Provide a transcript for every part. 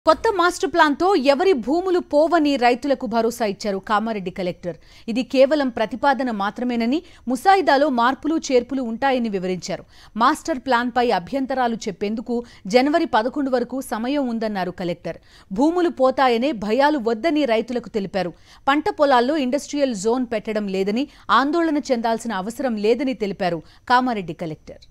కొత్త మాస్టర్ ప్లాన్తో ఎవరి భూములు పోవని రైతులకు భరోసా ఇచ్చారు కామారెడ్డి కలెక్టర్ ఇది కేవలం ప్రతిపాదన మాత్రమేనని ముసాయిదాలో మార్పులు చేర్పులు ఉంటాయని వివరించారు మాస్టర్ ప్లాన్పై అభ్యంతరాలు చెప్పేందుకు జనవరి పదకొండు వరకు సమయం ఉందన్నారు కలెక్టర్ భూములు పోతాయనే భయాలు వద్దని రైతులకు తెలిపారు పంట పొలాల్లో ఇండస్ట్రియల్ జోన్ పెట్టడం లేదని ఆందోళన చెందాల్సిన అవసరం లేదని తెలిపారు కామారెడ్డి కలెక్టర్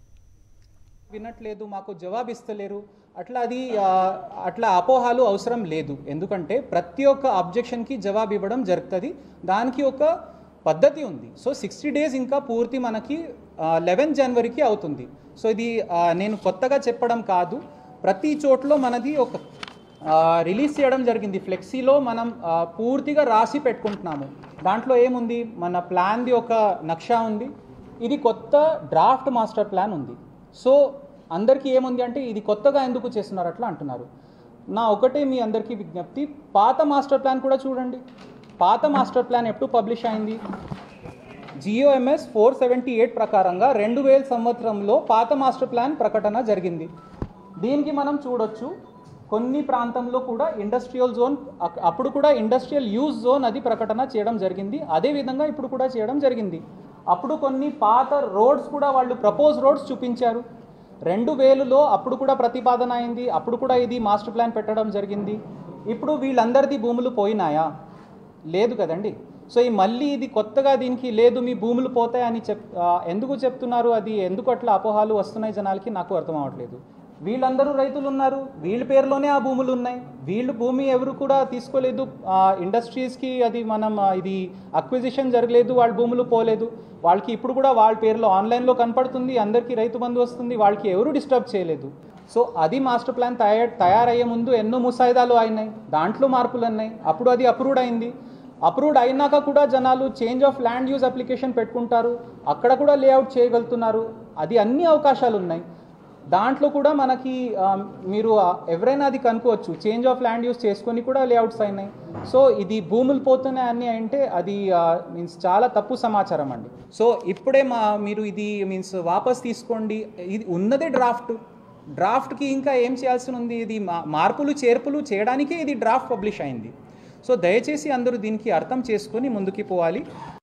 వినట్లేదు మాకు జవాబు ఇస్తలేరు అట్లా అది ఆ, అట్లా అపోహాలు అవసరం లేదు ఎందుకంటే ప్రతి ఒక్క అబ్జెక్షన్కి జవాబు ఇవ్వడం జరుగుతుంది దానికి ఒక పద్ధతి ఉంది సో సిక్స్టీ డేస్ ఇంకా పూర్తి మనకి లెవెన్ జనవరికి అవుతుంది సో ఇది ఆ, నేను కొత్తగా చెప్పడం కాదు ప్రతి చోట్లో మనది ఒక రిలీజ్ చేయడం జరిగింది ఫ్లెక్సీలో మనం ఆ, పూర్తిగా రాసి పెట్టుకుంటున్నాము దాంట్లో ఏముంది మన ప్లాన్ది ఒక నక్షా ఉంది ఇది కొత్త డ్రాఫ్ట్ మాస్టర్ ప్లాన్ ఉంది సో అందరికీ ఏముంది అంటే ఇది కొత్తగా ఎందుకు చేస్తున్నారు అట్లా అంటున్నారు నా ఒకటే మీ అందరికీ విజ్ఞప్తి పాత మాస్టర్ ప్లాన్ కూడా చూడండి పాత మాస్టర్ ప్లాన్ ఎప్పుడు పబ్లిష్ అయింది జియోఎంఎస్ ఫోర్ సెవెంటీ ఎయిట్ ప్రకారంగా రెండు వేల సంవత్సరంలో పాత మాస్టర్ ప్లాన్ ప్రకటన జరిగింది దీనికి మనం చూడొచ్చు కొన్ని ప్రాంతంలో కూడా ఇండస్ట్రియల్ జోన్ అక్- అప్పుడు కూడా ఇండస్ట్రియల్ యూజ్ జోన్ అది ప్రకటన చేయడం జరిగింది అదే విధంగా ఇప్పుడు కూడా చేయడం జరిగింది అప్పుడు కొన్ని పాత రోడ్స్ కూడా వాళ్ళు ప్రపోజ్ రోడ్స్ చూపించారు రెండు వేలులో అప్పుడు కూడా ప్రతిపాదన అయింది అప్పుడు కూడా ఇది మాస్టర్ ప్లాన్ పెట్టడం జరిగింది ఇప్పుడు వీళ్ళందరిది భూములు పోయినాయా లేదు కదండి సో ఈ మళ్ళీ ఇది కొత్తగా దీనికి లేదు మీ భూములు పోతాయని చెప్ ఆ, ఎందుకు చెప్తున్నారు అది ఎందుకు అట్లా అపోహాలు వస్తున్నాయి జనాలకి నాకు అర్థం అవ్వట్లేదు వీళ్ళందరూ రైతులు ఉన్నారు వీళ్ళ పేరులోనే ఆ భూములు ఉన్నాయి వీళ్ళు భూమి ఎవరు కూడా తీసుకోలేదు ఆ, ఇండస్ట్రీస్కి అది మనం ఆ, ఇది అక్విజిషన్ జరగలేదు వాళ్ళ భూములు పోలేదు వాళ్ళకి ఇప్పుడు కూడా వాళ్ళ పేరులో ఆన్లైన్లో కనపడుతుంది అందరికీ రైతు బంధు వస్తుంది వాళ్ళకి ఎవరు డిస్టర్బ్ చేయలేదు సో అది మాస్టర్ ప్లాన్ తయారు తయారయ్యే ముందు ఎన్నో ముసాయిదాలు అయినాయి దాంట్లో మార్పులు ఉన్నాయి అప్పుడు అది అప్రూవ్డ్ అయింది అప్రూవ్డ్ అయినాక కూడా జనాలు change of land use application పెట్టుకుంటారు అక్కడ కూడా లేఅవుట్ చేయగలుగుతున్నారు అది అన్ని అవకాశాలు ఉన్నాయి దాంట్లో కూడా మనకి ఆ, మీరు ఆ, ఎవరైనా అది కనుక్కోవచ్చు చేంజ్ ఆఫ్ ల్యాండ్ యూజ్ చేసుకొని కూడా లేఅవుట్స్ అయినాయి సో ఇది భూములు పోతున్నాయి అన్ని అంటే అది మీన్స్ చాలా తప్పు సమాచారం అండి సో ఇప్పుడే మా మీరు ఇది మీన్స్ వాపస్ తీసుకోండి ఇది ఉన్నదే డ్రాఫ్ట్ డ్రాఫ్ట్కి ఇంకా ఏం చేయాల్సి ఉంది ఇది మా- మార్పులు చేర్పులు చేయడానికే ఇది డ్రాఫ్ట్ పబ్లిష్ అయింది సో దయచేసి అందరూ దీనికి అర్థం చేసుకొని ముందుకు పోవాలి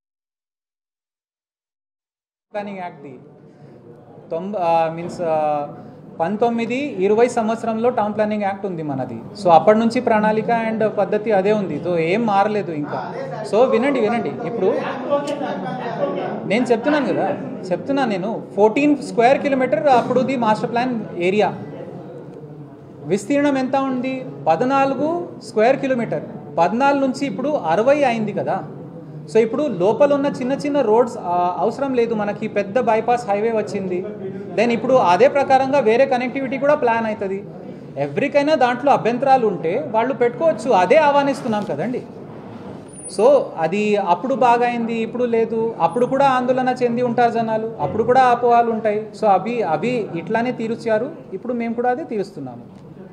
ప్లానింగ్ యాక్ట్ది తొంభై మీన్స్ పంతొమ్మిది ఇరవై సంవత్సరంలో టౌన్ ప్లానింగ్ యాక్ట్ ఉంది మనది సో అప్పటి నుంచి ప్రణాళిక అండ్ పద్ధతి అదే ఉంది సో ఏం మారలేదు ఇంకా సో వినండి వినండి ఇప్పుడు నేను చెప్తున్నాను కదా చెప్తున్నాను నేను ఫోర్టీన్ స్క్వేర్ కిలోమీటర్ అప్పుడుది మాస్టర్ ప్లాన్ ఏరియా విస్తీర్ణం ఎంత ఉంది పద్నాలుగు స్క్వేర్ కిలోమీటర్ పద్నాలుగు నుంచి ఇప్పుడు అరవై అయింది కదా సో ఇప్పుడు లోపల ఉన్న చిన్న చిన్న రోడ్స్ ఆ, అవసరం లేదు మనకి పెద్ద బైపాస్ హైవే వచ్చింది దెన్ ఇప్పుడు అదే ప్రకారంగా వేరే కనెక్టివిటీ కూడా ప్లాన్ అవుతుంది ఎవరికైనా దాంట్లో అభ్యంతరాలు ఉంటే వాళ్ళు పెట్టుకోవచ్చు అదే ఆహ్వానిస్తున్నాం కదండి సో అది అప్పుడు బాగా అయింది ఇప్పుడు లేదు అప్పుడు కూడా ఆందోళన చెంది ఉంటారు జనాలు అప్పుడు కూడా అపోహాలు ఉంటాయి సో అవి అవి ఇట్లానే తీరుచారు ఇప్పుడు మేము కూడా అదే తీరుస్తున్నాము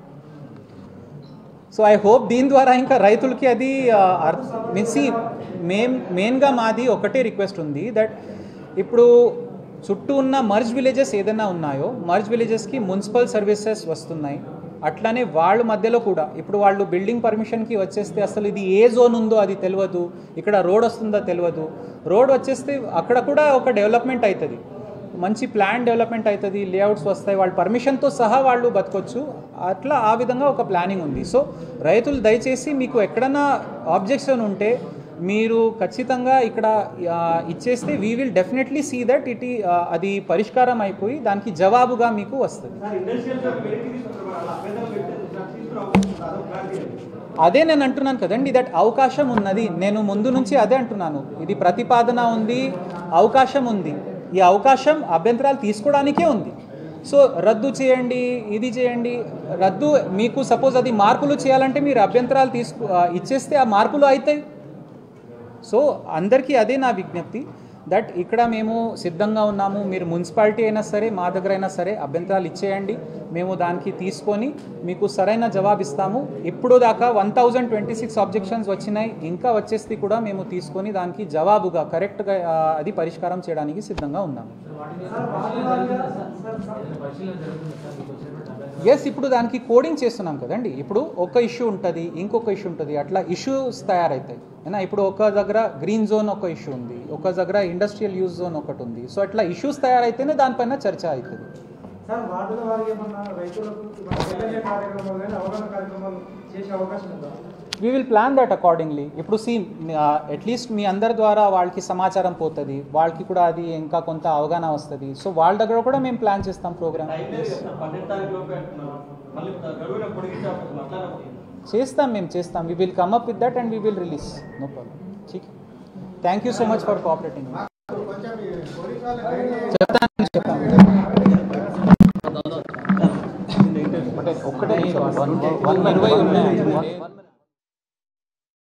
సో ఐ హోప్ దీని ద్వారా ఇంకా రైతులకి అది మీన్స్ మెయిన్ మెయిన్గా మాది ఒకటే రిక్వెస్ట్ ఉంది దట్ ఇప్పుడు చుట్టూ ఉన్న మర్జ్ విలేజెస్ ఏదైనా ఉన్నాయో మర్జ్ విలేజెస్కి మున్సిపల్ సర్వీసెస్ వస్తున్నాయి అట్లానే వాళ్ళ మధ్యలో కూడా ఇప్పుడు వాళ్ళు బిల్డింగ్ పర్మిషన్కి వచ్చేస్తే అసలు ఇది ఏ జోన్ ఉందో అది తెలియదు ఇక్కడ రోడ్ వస్తుందో తెలియదు రోడ్ వచ్చేస్తే అక్కడ కూడా ఒక డెవలప్మెంట్ అవుతుంది మంచి ప్లాన్ డెవలప్మెంట్ అవుతుంది లేఅవుట్స్ వస్తాయి వాళ్ళ పర్మిషన్తో సహా వాళ్ళు బతకొచ్చు అట్లా ఆ విధంగా ఒక ప్లానింగ్ ఉంది సో రైతులు దయచేసి మీకు ఎక్కడన్నా ఆబ్జెక్షన్ ఉంటే మీరు ఖచ్చితంగా ఇక్కడ ఆ, ఇచ్చేస్తే we will definitely see that it అది పరిష్కారం అయిపోయి దానికి జవాబుగా మీకు వస్తుంది అదే నేను అంటున్నాను కదండి దట్ అవకాశం ఉన్నది నేను ముందు నుంచి అదే అంటున్నాను ఇది ప్రతిపాదన ఉంది అవకాశం ఉంది ఈ అవకాశం అభ్యంతరాలు తీసుకోవడానికే ఉంది సో రద్దు చేయండి ఇది చేయండి రద్దు మీకు సపోజ్ అది మార్పులు చేయాలంటే మీరు అభ్యంతరాలు తీసుకు ఆ, ఇచ్చేస్తే ఆ మార్పులు అవుతాయి సో అందరికీ అదే నా విజ్ఞప్తి దట్ ఇక్కడ మేము సిద్ధంగా ఉన్నాము మీరు మున్సిపాలిటీ అయినా సరే మా దగ్గర అయినా సరే అభ్యంతరాలు ఇచ్చేయండి మేము దానికి తీసుకొని మీకు సరైన జవాబు ఇస్తాము ఇప్పుడు దాకా one thousand twenty six objections వచ్చినాయి ఇంకా వచ్చేస్తే కూడా మేము తీసుకొని దానికి జవాబుగా కరెక్ట్గా ఆ, అది పరిష్కారం చేయడానికి సిద్ధంగా ఉన్నాము ఎస్ ఇప్పుడు దానికి కోడింగ్ చేస్తున్నాం కదండి ఇప్పుడు ఒక ఇష్యూ ఉంటుంది ఇంకొక ఇష్యూ ఉంటుంది అట్లా ఇష్యూస్ తయారవుతాయి ఏనా ఇప్పుడు ఒక దగ్గర గ్రీన్ జోన్ ఒక ఇష్యూ ఉంది ఒక దగ్గర ఇండస్ట్రియల్ యూజ్ జోన్ ఒకటి ఉంది సో అట్లా ఇష్యూస్ తయారైతేనే దానిపైన చర్చ అవుతుంది సార్ వార్డుల వారికి ఏమన్నా రైతులకు మన ఎమ్మెల్యే కార్యక్రమాలు కానీ అవగాహన కార్యక్రమాలు చేసే అవకాశం ఉందా we will plan that accordingly ఇప్పుడు సి అట్లీస్ట్ మీ అందరి ద్వారా వాళ్ళకి సమాచారం పోతుంది వాళ్ళకి కూడా అది ఇంకా కొంత అవగాహన వస్తుంది సో వాళ్ళ దగ్గర కూడా మేము ప్లాన్ చేస్తాం ప్రోగ్రామ్ పన్నెండు తారీఖు లోపే అంటున్నారు మళ్ళీ గడువులో పొడిగించే అవకాశం అట్లానే ఉంది చేస్తాం మేము చేస్తాం we will come up with that and we will release no problem ఠీక్ thank you so much for cooperating